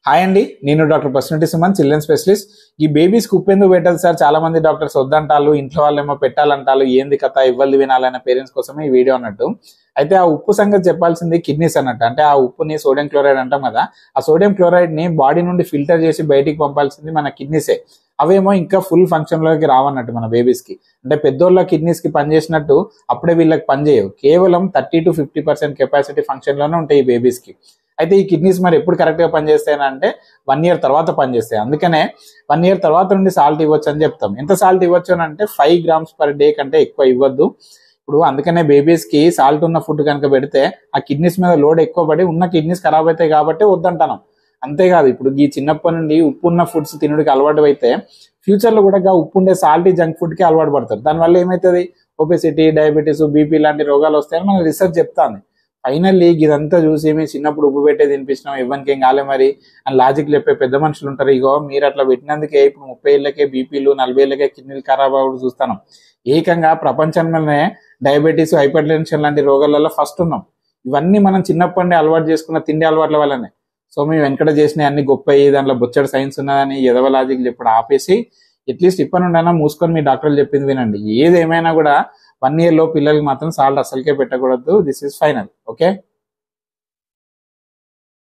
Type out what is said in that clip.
hi అండి నేను doctor పర్సనటీ సుమన్ చిల్డ్రన్ స్పెషలిస్ట్ ఈ బేబీస్కి ఉప్పు ఎందుకు పెట్టదు సార్ చాలా మంది డాక్టర్స్ వద్దంటారు ఇంట్లో వాళ్ళేమో పెట్టాలంటారు ఏంది కథ ఇవ్వాలి వినాలనే పేరెంట్స్ కోసమే ఈ వీడియో అన్నట్టు అయితే ఆ ఉప్పు సంగతి చెప్పాల్సింది కిడ్నీస్ అన్నట్టు అంటే ఆ ఉప్పుని సోడియం క్లోరైడ్ అంటాం కదా ఆ సోడియం క్లోరైడ్ ని బాడీ నుండి ఫిల్టర్ చేసి బయటికి పంపాల్సింది మన కిడ్నీసే అవేమో ఇంకా ఫుల్ ఫంక్షన్ లోకి రావన్నట్టు మన బేబీస్ కి అంటే పెద్దోళ్ళ కిడ్నీస్ కి పనిచేసినట్టు అప్పుడే వీళ్ళకి పనిచేయవు కేవలం thirty to fifty percent capacity function లోనే ఉంటాయి ఈ బేబీస్ కి అయితే ఈ కిడ్నీస్ మరి ఎప్పుడు కరెక్ట్ గా పనిచేస్తాయని అంటే వన్ ఇయర్ తర్వాత పనిచేస్తాయి అందుకనే వన్ ఇయర్ తర్వాత నుండి సాల్ట్ ఇవ్వచ్చు అని చెప్తాం ఎంత సాల్ట్ ఇవ్వచ్చు అని అంటే ఫైవ్ గ్రామ్స్ పర్ డే కంటే ఎక్కువ ఇవ్వద్దు ఇప్పుడు అందుకనే బేబీస్ కి సాల్ట్ ఉన్న ఫుడ్ కనుక పెడితే ఆ కిడ్నీస్ మీద లోడ్ ఎక్కువ పడి ఉన్న కిడ్నీస్ ఖరాబ్ అవుతాయి కాబట్టి వద్దంటాను అంతేకాదు ఇప్పుడు ఈ చిన్నప్పటి నుండి ఉప్పు ఉన్న ఫుడ్స్ తినడానికి అలవాటు అయితే ఫ్యూచర్ లో కూడా గా ఉప్పు ఉండే సాల్టీ జంక్ ఫుడ్ కి అలవాటు పడతారు దానివల్ల ఏమవుతుంది ఒబెసిటీ డయాబెటీస్ బీపీ లాంటి రోగాలు వస్తాయని మన రీసెర్చ్ చెప్తాంది ఫైనల్లీ ఇదంతా చూసి మేము చిన్నప్పుడు ఉప్పు పెట్టే తినిపించినాం ఇవ్వనికి ఏం కాలే మరి అని లాజిక్ చెప్పే పెద్ద మనుషులు ఉంటారు ఇగో మీరు అట్లా పెట్టినందుకే ఇప్పుడు ముప్పై ఏళ్ళకే బీపీలు నలభై ఏళ్ళకే కిడ్నీలు ఖరాబ్ అవ్వడం చూస్తాను ఏకంగా ప్రపంచంలోనే డయాబెటీస్ హైపర్ టెన్షన్ లాంటి రోగాలలో ఫస్ట్ ఉన్నాం ఇవన్నీ మనం చిన్నప్పటి నుండి అలవాటు చేసుకున్న తిండి అలవాట్ల వల్లనే సో మేము వెనకట చేసిన అన్ని గొప్ప దాంట్లో బొచ్చడు సైన్స్ ఉన్నదని ఎదవ లాజిక్ ఇప్పుడు ఆపేసి అట్లీస్ట్ ఇప్పటి నుండైనా మూసుకొని మీ డాక్టర్లు చెప్పింది వినండి ఏదేమైనా కూడా వన్ ఇయర్ లో పిల్లలకి మాత్రం సాల్ట్ అసలుకే పెట్టకూడదు దిస్ ఇస్ ఫైనల్ ఓకే